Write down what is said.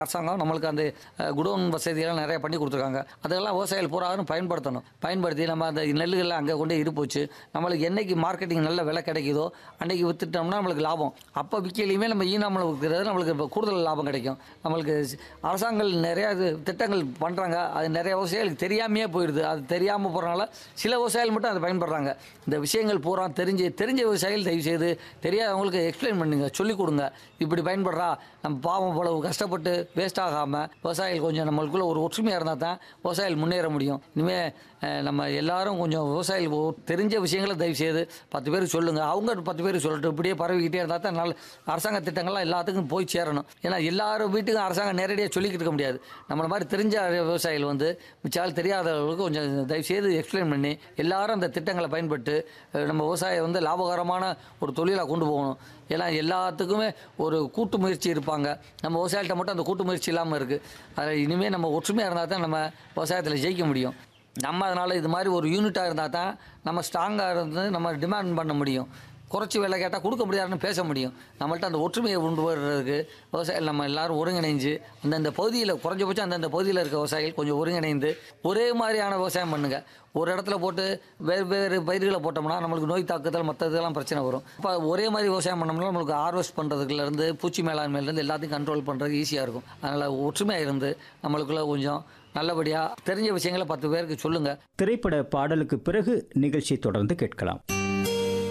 அரசாங்கம் நம்மளுக்கு அந்த அஹ், குடோன் வசதியெல்லாம் நிறைய பண்ணி கொடுத்துருக்காங்க அதெல்லாம் விவசாயிகள் பூராவும் பயன்படுத்தணும் பயன்படுத்தி நம்ம அந்த நெல்லுகளை அங்கே கொண்டு இருப்போச்சு நம்மளுக்கு என்னைக்கு மார்க்கெட்டிங் நல்ல விலை கிடைக்குதோ அன்னைக்கு வித்துட்டோம்னா நம்மளுக்கு லாபம் அப்போ விற்கலையுமே நம்ம ஈனாமல் விற்கிறது நம்மளுக்கு இப்போ கூடுதல் லாபம் கிடைக்கும் நம்மளுக்கு அரசாங்கம் நிறைய இது திட்டங்கள் பண்ணுறாங்க அது நிறைய விவசாயிகளுக்கு தெரியாமையே போயிடுது அது தெரியாமல் போகிறனால சில விவசாயிகள் மட்டும் அதை பயன்படுறாங்க இந்த விஷயங்கள் பூரா தெரிஞ்சு தெரிஞ்ச விவசாயிகள் தயவு செய்து தெரியாதவங்களுக்கு எக்ஸ்பிளைன் பண்ணுங்க சொல்லிக் கொடுங்க இப்படி பயன்படுறா நம்ம பாவம் போல கஷ்டப்பட்டு வேஸ்ட் ஆகாமல் விவசாயிகள் கொஞ்சம் நம்மளுக்குள்ள ஒரு ஒற்றுமையாக இருந்தால் தான் விவசாயிகள் முன்னேற முடியும் இனிமேல் நம்ம எல்லாரும் கொஞ்சம் விவசாயிகள் ஒ- தெரிஞ்ச விஷயங்களை தயவு செய்து பத்து பேருக்கு சொல்லுங்கள் அவங்க பத்து பேருக்கு சொல்லட்டும் இப்படியே பரவிக்கிட்டே இருந்தால் தான் நல்ல அரசாங்க திட்டங்கள்லாம் எல்லாத்துக்கும் போய் சேரணும் ஏன்னா எல்லாரும் வீட்டுக்கும் அரசாங்கம் நேரடியாக சொல்லிக்கிட்டு இருக்க முடியாது நம்மள மாதிரி தெரிஞ்ச விவசாயிகள் வந்து மிச்சால் தெரியாதவர்களுக்கு கொஞ்சம் தயவு செய்து எக்ஸ்பிளைன் பண்ணி எல்லாரும் அந்த திட்டங்களை பயன்பட்டு அஹ், நம்ம விவசாயம் வந்து லாபகரமான ஒரு தொழிலாக கொண்டு போகணும் ஏன்னா எல்லாத்துக்குமே ஒரு கூட்டு முயற்சி இருப்பாங்க நம்ம விவசாயிகிட்ட மட்டும் அந்த கூட்டு முயற்சி இல்லாமல் இருக்குது அதில் இனிமேல் நம்ம ஒற்றுமையாக இருந்தால் தான் நம்ம விவசாயத்தில் ஜெயிக்க முடியும் நம்ம அதனால் இது மாதிரி ஒரு யூனிட்டாக இருந்தால் தான் நம்ம ஸ்ட்ராங்காக இருந்து நம்ம டிமாண்ட் பண்ண முடியும் குறைச்சி விலை கேட்டால் கொடுக்க முடியாதுன்னு பேச முடியும் நம்மள்ட்ட அந்த ஒற்றுமையை கொண்டு வர்றதுக்கு விவசாயிகள் நம்ம எல்லாரும் ஒருங்கிணைஞ்சு அந்தந்த பகுதியில் குறைஞ்சபட்சம் அந்தந்த பகுதியில் இருக்க விவசாயிகள் கொஞ்சம் ஒருங்கிணைந்து ஒரே மாதிரியான விவசாயம் பண்ணுங்க ஒரு இடத்துல போட்டு வேறு வேறு பயிர்களை போட்டோம்னா நம்மளுக்கு நோய் தாக்குதல் மற்ற இதெல்லாம் பிரச்சனை வரும் இப்போ ஒரே மாதிரி விவசாயம் பண்ணோம்னா நம்மளுக்கு ஹார்வெஸ்ட் பண்ணுறதுலேருந்து பூச்சி மேலாண்மையிலேருந்து எல்லாத்தையும் கண்ட்ரோல் பண்ணுறது ஈஸியாக இருக்கும் அதனால் ஒற்றுமையாக இருந்து நம்மளுக்குள்ள கொஞ்சம் நல்லபடியாக தெரிஞ்ச விஷயங்களை பத்து பேருக்கு சொல்லுங்கள் திரைப்பட பாடலுக்கு பிறகு நிகழ்ச்சி தொடர்ந்து கேட்கலாம்